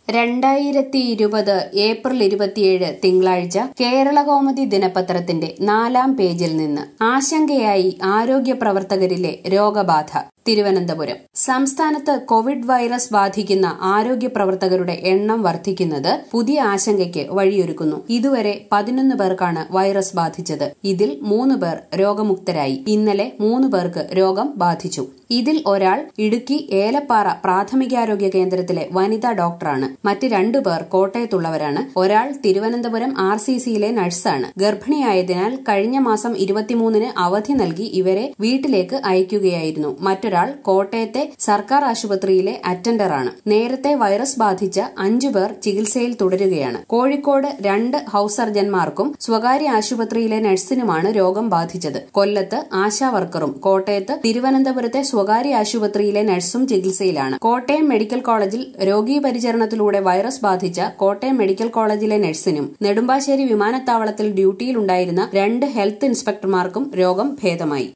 രണ്ടായിരത്തി ഇരുപത് ഏപ്രിൽ ഇരുപത്തിയേഴ് തിങ്കളാഴ്ച കേരളകൗമുദി ദിനപത്രത്തിന്റെ നാലാം പേജിൽ നിന്ന് ആശങ്കയായി ആരോഗ്യ പ്രവർത്തകരിലെ രോഗബാധ തിരുവനന്തപുരം സംസ്ഥാനത്ത് കോവിഡ് വൈറസ് ബാധിക്കുന്ന ആരോഗ്യ പ്രവർത്തകരുടെ എണ്ണം വർദ്ധിക്കുന്നത് പുതിയ ആശങ്കയ്ക്ക് വഴിയൊരുക്കുന്നു ഇതുവരെ പതിനൊന്ന് പേർക്കാണ് വൈറസ് ബാധിച്ചത് ഇതിൽ മൂന്ന് പേർ രോഗമുക്തരായി ഇന്നലെ മൂന്ന് പേർക്ക് രോഗം ബാധിച്ചു ഇതിൽ ഒരാൾ ഇടുക്കി ഏലപ്പാറ പ്രാഥമികാരോഗ്യ കേന്ദ്രത്തിലെ വനിതാ ഡോക്ടറാണ് മറ്റ് രണ്ടു പേർ കോട്ടയത്തുള്ളവരാണ് ഒരാൾ തിരുവനന്തപുരം ആർ സി സിയിലെ നഴ്സാണ് ഗർഭിണിയായതിനാൽ കഴിഞ്ഞ മാസം ഇരുപത്തിമൂന്നിന് അവധി നൽകി ഇവരെ വീട്ടിലേക്ക് അയക്കുകയായിരുന്നു മറ്റൊരാൾ കോട്ടയത്തെ സർക്കാർ ആശുപത്രിയിലെ അറ്റൻഡറാണ് നേരത്തെ വൈറസ് ബാധിച്ച അഞ്ചു പേർ ചികിത്സയിൽ തുടരുകയാണ് കോഴിക്കോട് രണ്ട് ഹൌസ് സർജൻമാർക്കും സ്വകാര്യ ആശുപത്രിയിലെ നഴ്സിനുമാണ് രോഗം ബാധിച്ചത് കൊല്ലത്ത് ആശാവർക്കറും കോട്ടയത്ത് തിരുവനന്തപുരത്തെ സ്വകാര്യ ആശുപത്രിയിലെ നഴ്സും ചികിത്സയിലാണ് കോട്ടയം മെഡിക്കൽ കോളേജിൽ രോഗീ പരിചരണത്തിലൂടെ വൈറസ് ബാധിച്ച കോട്ടയം മെഡിക്കൽ കോളേജിലെ നഴ്സിനും നെടുമ്പാശ്ശേരി വിമാനത്താവളത്തിൽ ഡ്യൂട്ടിയിലുണ്ടായിരുന്ന രണ്ട് ഹെൽത്ത് ഇൻസ്പെക്ടർമാർക്കും രോഗം ഭേദമായി